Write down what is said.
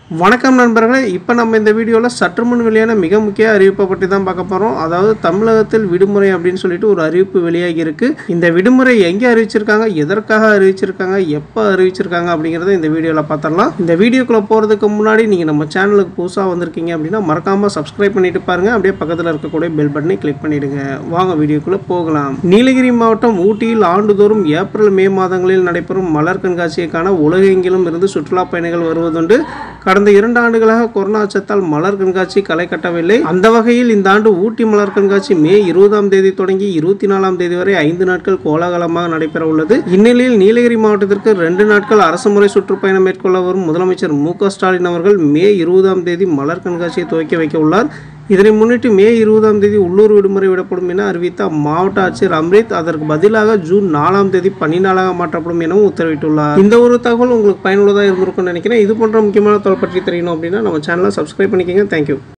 வணக்கம் நண்பர்களே இப்போ நம்ம இந்த வீடியோவில் சற்று முன் வெளியான மிக முக்கிய அறிவிப்பை பற்றி தான் பார்க்க போகிறோம் அதாவது தமிழகத்தில் விடுமுறை அப்படின்னு சொல்லிட்டு ஒரு அறிவிப்பு வெளியாகி இருக்கு இந்த விடுமுறை எங்கே அறிவிச்சிருக்காங்க எதற்காக அறிவிச்சிருக்காங்க எப்போ அறிவிச்சிருக்காங்க அப்படிங்கிறத இந்த வீடியோவில் பார்த்துடலாம் இந்த வீடியோக்குள்ளே போகிறதுக்கு முன்னாடி நீங்கள் நம்ம சேனலுக்கு புதுசாக வந்திருக்கீங்க அப்படின்னா மறக்காமல் சப்ஸ்கிரைப் பண்ணிட்டு பாருங்கள் அப்படியே பக்கத்தில் இருக்கக்கூடிய பெல் பட்டனை கிளிக் பண்ணிடுங்க வாங்க வீடியோக்குள்ளே போகலாம் நீலகிரி மாவட்டம் ஊட்டியில் ஆண்டுதோறும் ஏப்ரல் மே மாதங்களில் நடைபெறும் மலர் கண்காட்சிக்கான உலகெங்கிலும் இருந்து சுற்றுலா பயணிகள் வருவதுண்டு கடந்த இரண்டு ஆண்டுகளாக கொரோனா அச்சத்தால் மலர் கண்காட்சி களை கட்டவில்லை அந்த வகையில் இந்த ஆண்டு ஊட்டி மலர் கண்காட்சி மே இருபதாம் தேதி தொடங்கி இருபத்தி நாலாம் தேதி வரை ஐந்து நாட்கள் கோலாகலமாக நடைபெற உள்ளது இந்நிலையில் நீலகிரி மாவட்டத்திற்கு ரெண்டு நாட்கள் அரசு முறை சுற்றுப்பயணம் மேற்கொள்ள வரும் முதலமைச்சர் மு க ஸ்டாலின் அவர்கள் மே இருபதாம் தேதி மலர் கண்காட்சியை துவக்கி வைக்க உள்ளார் இதனை முன்னிட்டு மே இருபதாம் தேதி உள்ளூர் விடுமுறை விடப்படும் என அறிவித்த மாவட்ட ஆட்சியர் அம்ரித் அதற்கு பதிலாக ஜூன் நாலாம் தேதி பனி நாளாக மாற்றப்படும் எனவும் உத்தரவிட்டுள்ளார் இந்த ஒரு தகவல் உங்களுக்கு பயனுள்ளதாக இருந்திருக்கும்னு நினைக்கிறேன் இது போன்ற முக்கியமான தகவல் பற்றி தெரியணும் அப்படின்னா நம்ம சேனலை சப்ஸ்கிரைப் பண்ணிக்கோங்க தேங்க்யூ